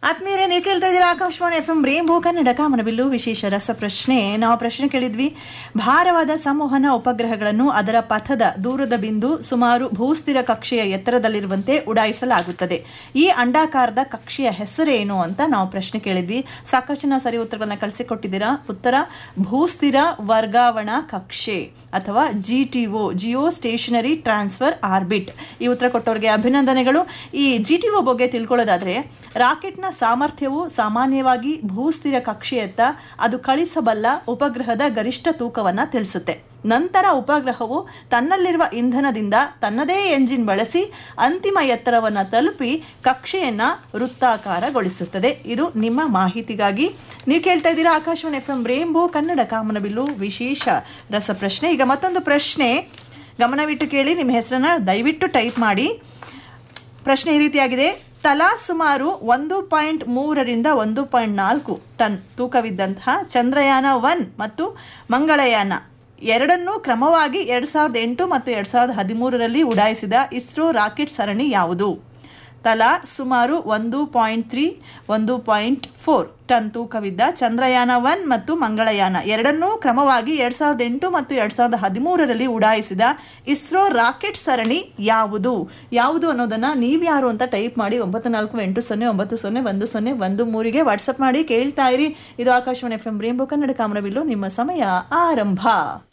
ಆತ್ಮೀಯರೇ ನೀವು ಕೇಳ್ತಾ ಇದ್ದೀರಾ Akashvani F M rainbow Kannada ಕಾಮನಬಿಲ್ಲು ವಿಶೇಷ ರಸಪ್ರಶ್ನೆ ನಾವು ಪ್ರಶ್ನೆ ಕೇಳಿದ್ವಿ ಭಾರವಾದ ಸಂವಹನ ಉಪಗ್ರಹಗಳನ್ನು ಅದರ ಪಥದ ದೂರದ ಬಿಂದು ಸುಮಾರು ಭೂಸ್ಥಿರ ಕಕ್ಷೆಯ ಎತ್ತರದಲ್ಲಿರುವಂತೆ ಉಡಾಯಿಸಲಾಗುತ್ತದೆ ಈ ಅಂಡಾಕಾರದ ಕಕ್ಷೆಯ ಹೆಸರೇನು ಅಂತ ನಾವು ಪ್ರಶ್ನೆ ಕೇಳಿದ್ವಿ ಸಾಕಷ್ಟು ಜನ ಸರಿ ಉತ್ತರಗಳನ್ನ ಕಳಿಸಿಕೊಟ್ಟಿದ್ದೀರಾ ಉತ್ತರ ಭೂಸ್ಥಿರ ವರ್ಗಾವಣಾ ಕಕ್ಷೆ ಅಥವಾ G T O geostationary transfer orbit ಈ ಉತ್ತರ ಕೊಟ್ಟವರಿಗೆ ಅಭಿನಂದನೆಗಳು ಈ ಜಿ ಟಿ ಒ ಬಗ್ಗೆ ತಿಳ್ಕೊಳ್ಳೋದಾದ್ರೆ ರಾಕೆಟ್ನ ಸಾಮರ್ಥ್ಯವು ಸಾಮಾನ್ಯವಾಗಿ ಭೂಸ್ಥಿರ ಕಕ್ಷೆಯತ್ತ ಅದು ಕಳಿಸಬಲ್ಲ ಉಪಗ್ರಹದ ಗರಿಷ್ಠ ತೂಕವನ್ನ ತಿಳಿಸುತ್ತೆ ನಂತರ ಉಪಗ್ರಹವು ತನ್ನಲ್ಲಿರುವ ಇಂಧನದಿಂದ ತನ್ನದೇ ಎಂಜಿನ್ ಬಳಸಿ ಅಂತಿಮ ಎತ್ತರವನ್ನು ತಲುಪಿ ಕಕ್ಷೆಯನ್ನ ವೃತ್ತಾಕಾರಗೊಳಿಸುತ್ತದೆ ಇದು ನಿಮ್ಮ ಮಾಹಿತಿಗಾಗಿ ನೀವು ಕೇಳ್ತಾ ಇದ್ದೀರಾ Akashvani F M rainbow Kannada ಕಾಮನಬಿಲ್ಲು ವಿಶೇಷ ರಸಪ್ರಶ್ನೆ ಈಗ ಮತ್ತೊಂದು ಪ್ರಶ್ನೆ ಗಮನವಿಟ್ಟು ಕೇಳಿ ನಿಮ್ಮ ಹೆಸರನ್ನ ದಯವಿಟ್ಟು ಟೈಪ್ ಮಾಡಿ ಪ್ರಶ್ನೆ ಈ ರೀತಿಯಾಗಿದೆ ತಲಾ ಸುಮಾರು ಒಂದು ಪಾಯಿಂಟ್ ಮೂರರಿಂದ ಒಂದು ಪಾಯಿಂಟ್ ನಾಲ್ಕು ಟನ್ ತೂಕವಿದ್ದಂತಹ ಚಂದ್ರಯಾನ ಒನ್ ಮತ್ತು ಮಂಗಳಯಾನ ಎರಡನ್ನೂ ಕ್ರಮವಾಗಿ ಎರಡು ಸಾವಿರದ ಎಂಟು ಮತ್ತು ಎರಡು ಸಾವಿರದ ಹದಿಮೂರರಲ್ಲಿ ಉಡಾಯಿಸಿದ ಇಸ್ರೋ ರಾಕೆಟ್ ಸರಣಿ ಯಾವುದು ತಲಾ ಸುಮಾರು ಒಂದು ಪಾಯಿಂಟ್ ತ್ರೀ ಒಂದು ಪಾಯಿಂಟ್ ಫೋರ್ ಟನ್ ತೂಕವಿದ್ದ ಚಂದ್ರಯಾನ ಒನ್ ಮತ್ತು ಮಂಗಳಯಾನ ಎರಡನ್ನೂ ಕ್ರಮವಾಗಿ ಎರಡು ಸಾವಿರದ ಎಂಟು ಮತ್ತು ಎರಡು ಸಾವಿರದ ಹದಿಮೂರರಲ್ಲಿ ಉಡಾಯಿಸಿದ ಇಸ್ರೋ ರಾಕೆಟ್ ಸರಣಿ ಯಾವುದು ಯಾವುದು ಅನ್ನೋದನ್ನು ನೀವ್ಯಾರು ಅಂತ ಟೈಪ್ ಮಾಡಿ ಒಂಬತ್ತು ನಾಲ್ಕು ಎಂಟು ಸೊನ್ನೆ ಒಂಬತ್ತು ಸೊನ್ನೆ ಒಂದು ಸೊನ್ನೆ ಒಂದು ಮೂರಿಗೆ ವಾಟ್ಸಪ್ ಮಾಡಿ ಕೇಳ್ತಾ ಇರಿ ಇದು Akashvani F M rainbow Kannada ಕಾಮನಬಿಲ್ಲು ನಿಮ್ಮ ಸಮಯ ಆರಂಭ